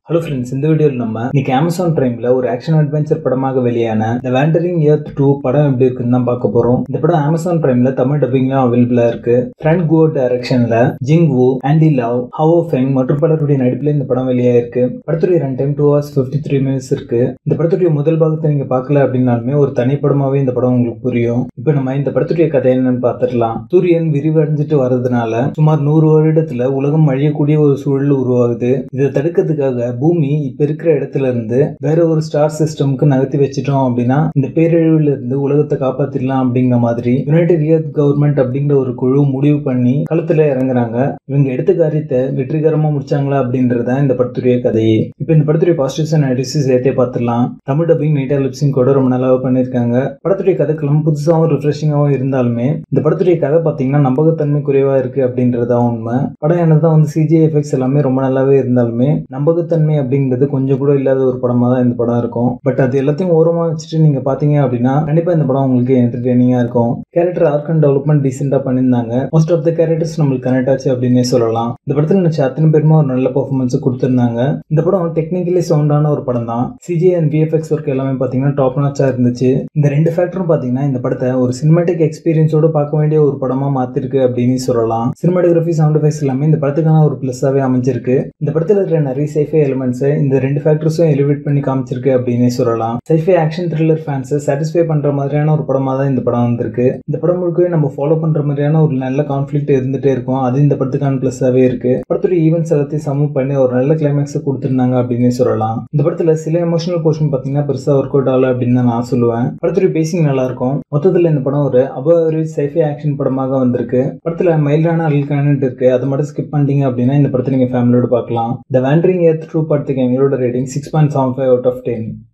hello friends இந்த வீடியோவில் நம்ம இன்னைக்கு அமேசான் பிரைம்ல ஒரு ஆக்ஷன் அட்வென்ச்சர் படமாக வெளியான த வேண்டரிங் எர்த் டூ படம் எப்படி இருக்குன்னு தான் பார்க்க போறோம் இந்த படம் அமேசான் பிரைம்ல தமிழ் டப்பிங்ல அவைலபிளா இருக்கு ஃப்ரண்ட் குவோ டைரக்ஷன்ல ஜிங் வு ஆண்டி லவ் ஹவோ ஃபெங் மற்றும் பலருடைய நடிப்புல இந்த படம் வெளியாயிருக்கு படத்துடைய run time two hours fifty three minutes இருக்கு இந்த படத்துடைய முதல் பாகத்தை நீங்க பார்க்கல அப்படின்னாலுமே ஒரு தனி படமாவே இந்த படம் உங்களுக்கு புரியும் இப்போ நம்ம இந்த படத்துடைய கதை என்னன்னு பார்த்துடலாம் சூரியன் விரிவடைஞ்சிட்டு வர்றதுனால சுமார் நூறு வருடத்துல உலகம் அழியக்கூடிய ஒரு சூழல் உருவாகுது இதை தடுக்கிறதுக்காக பூமி இப்ப இருக்கிற இடத்துல இருந்து வேற ஒரு ஸ்டார் சிஸ்டம்க்கு நகர்த்தி வச்சிட்டோம் அப்படின்னா இந்த பேரழிவுல இருந்து உலகத்தை காப்பாத்திடலாம் அப்படிங்கிற மாதிரி யுனைடெட் இயர்த் கவர்மெண்ட் அப்படிங்கிற ஒரு குழு முடிவு பண்ணி களத்துல இறங்குறாங்க இவங்க எடுத்த காரியத்தை வெற்றிகரமா முடிச்சாங்களா அப்படின்றத இந்த படத்துடைய கதையே இப்ப இந்த படத்துடைய பாசிட்டிவ்ஸ் அண்ட் நெகட்டிவ்ஸ் சேர்த்தே பார்த்துடலாம் தமிழ் டப்பிங் நீட்டா லிப்ஸிங் கூட ரொம்ப நல்லாவே பண்ணியிருக்காங்க படத்துடைய கதைக்களம் புதுசாகவும் ரிஃப்ரெஷிங்காகவும் இருந்தாலுமே இந்த படத்துடைய கதை பார்த்தீங்கன்னா நம்பகத்தன்மை குறைவா இருக்கு அப்படின்றதான் உண்மை படம் என்னதான் வந்து சிஜி எஃபெக்ட்ஸ் எல்லாமே ரொம்ப நல்லாவே இருந்தாலுமே நம்பகத்தன்மை அப்படிங்கிறது கொஞ்சம் கூட இல்லாத ஒரு படமா தான் இந்த படம் இருக்கும் பட் அது எல்லாத்தையும் ஓரமா வச்சுட்டு நீங்க பாத்தீங்க அப்படின்னா கண்டிப்பா இந்த படம் உங்களுக்கு என்டர்டெய்னிங்கா இருக்கும் கேரக்டர் ஆர்க் அண்ட் டெவலப்மெண்ட் டீசெண்டா பண்ணியிருந்தாங்க மோஸ்ட் ஆஃப் த கேரக்டர்ஸ் நம்மளுக்கு கனெக்ட் ஆச்சு அப்படின்னே சொல்லலாம் இந்த படத்துல நினைச்ச அத்தனை பேருமே ஒரு நல்ல பர்ஃபார்மன்ஸ் கொடுத்திருந்தாங்க இந்த படம் டெக்னிக்கலி சவுண்டான ஒரு படம் தான் சிஜி அண்ட் விஎஃப்எக்ஸ் ஒர்க் எல்லாமே பாத்தீங்கன்னா டாப் நாச்சா இருந்துச்சு இந்த ரெண்டு ஃபேக்டரும் பாத்தீங்கன்னா இந்த படத்தை ஒரு சினிமாட்டிக் எக்ஸ்பீரியன்ஸோட பார்க்க வேண்டிய ஒரு படமா மாத்திருக்கு அப்படின்னு சொல்லலாம் சினிமாட்டோகிராஃபி சவுண்ட் எஃபெக்ட்ஸ் எல்லாமே இந்த படத்துக்கான ஒரு பிளஸ்ஸாவே அமைஞ்சிருக்கு இந்த படத்துல இருக்கிற நிறைய சைஃபை எலிமெண்ட்ஸ் இந்த ரெண்டு ஃபேக்டர்ஸும் எலிவேட் பண்ணி காமிச்சிருக்கு அப்படின்னே சொல்லலாம் சைஃபை ஆக்ஷன் த்ரில்லர் ஃபேன்ஸை சாட்டிஸ்ஃபை பண்ற மாதிரியான ஒரு படமா தான் இந்த படம் வந்திருக்கு இந்த படம் முழுக்கவே நம்ம ஃபாலோ பண்ற மாதிரியான ஒரு நல்ல கான்ஃபிளிக் இருந்துட்டே இருக்கும் அது இந்த படத்துக்கான பிளஸ்ஸாவே இருக்கு படத்துடைய ஈவெண்ட்ஸ் எல்லாத்தையும் சமூவ் பண்ணி ஒரு நல்ல கிளைமேக்ஸ் கொடுத்துருந்தாங்க அப்படின்னு சொல்லலாம் இந்த படத்துல சில எமோஷனல் போர்ஷன் பாத்தீங்கன்னா பெருசா ஒர்க் அவுட் ஆகல அப்படின்னு தான் நான் சொல்லுவேன் படத்துடைய பேசிங் நல்லா இருக்கும் மொத்தத்துல இந்த படம் ஒரு அபவரேஜ் சைஃபை ஆக்ஷன் படமாக வந்திருக்கு படத்துல மைல்டான அல் கனெக்ட் இருக்கு அதை மட்டும் ஸ்கிப் பண்ணிட்டீங்க அப்படின்னா இந்த படத்தை நீங்க ஃபேமிலியோட பார்க்கலாம் த வேண்டரிங் ஏர்த் ட்ரூ படத்துக்கு எங்களோட rating six point seven five out of ten